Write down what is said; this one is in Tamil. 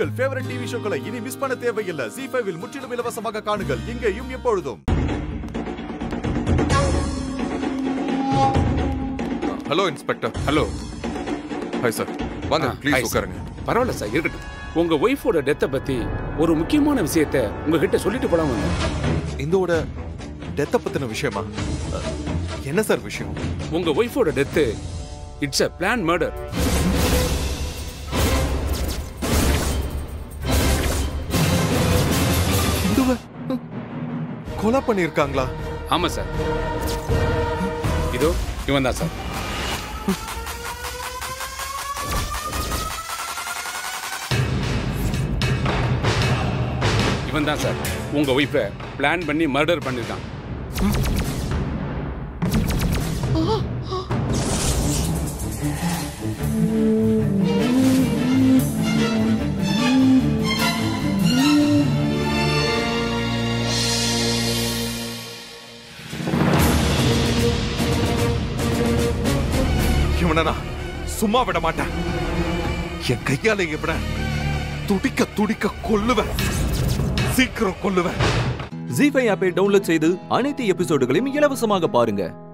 உங்கள் ஃபேவரட் டிவி ஷோக்களை இனி மிஸ் பண்ண தேவையில்லை ஜி ஃபைவில் முற்றிலும் இலவசமாக காணுங்கள் இங்கேயும் எப்பொழுதும் hello inspector hello hi sir வாங்க ஆ, hi, ப்ளீஸ் sir. உட்காருங்க பரவாயில்ல சார் இருக்கட்டும் உங்க ஒய்ஃபோட டெத்தை பத்தி ஒரு முக்கியமான விஷயத்த உங்ககிட்ட சொல்லிட்டு போலாம் வந்தேன். இந்தோட டெத்த பத்தின விஷயமா அஹ், என்ன சார் விஷயம் உங்க ஒய்ஃபோட death it's a plan murder இந்துவ ஹம், கொலை பண்ணிருக்காங்களா ஆமா சார் இதோ இவன் தான் சார் இவன் தான் சார் உங்க ஒய்ஃபை பிளான் பண்ணி மர்டர் பண்ணிருக்கான் இவனை நான் சும்மா விட மாட்டேன் என் கையால எப்பட துடிக்க துடிக்க கொல்லுவேன் சீக்கிரம் கொல்லுவேன் ஜி ஃபைவ் ஆப்பை டவுன்லோட் செய்து அனைத்து எபிசோடுகளையும் இலவசமாக பாருங்க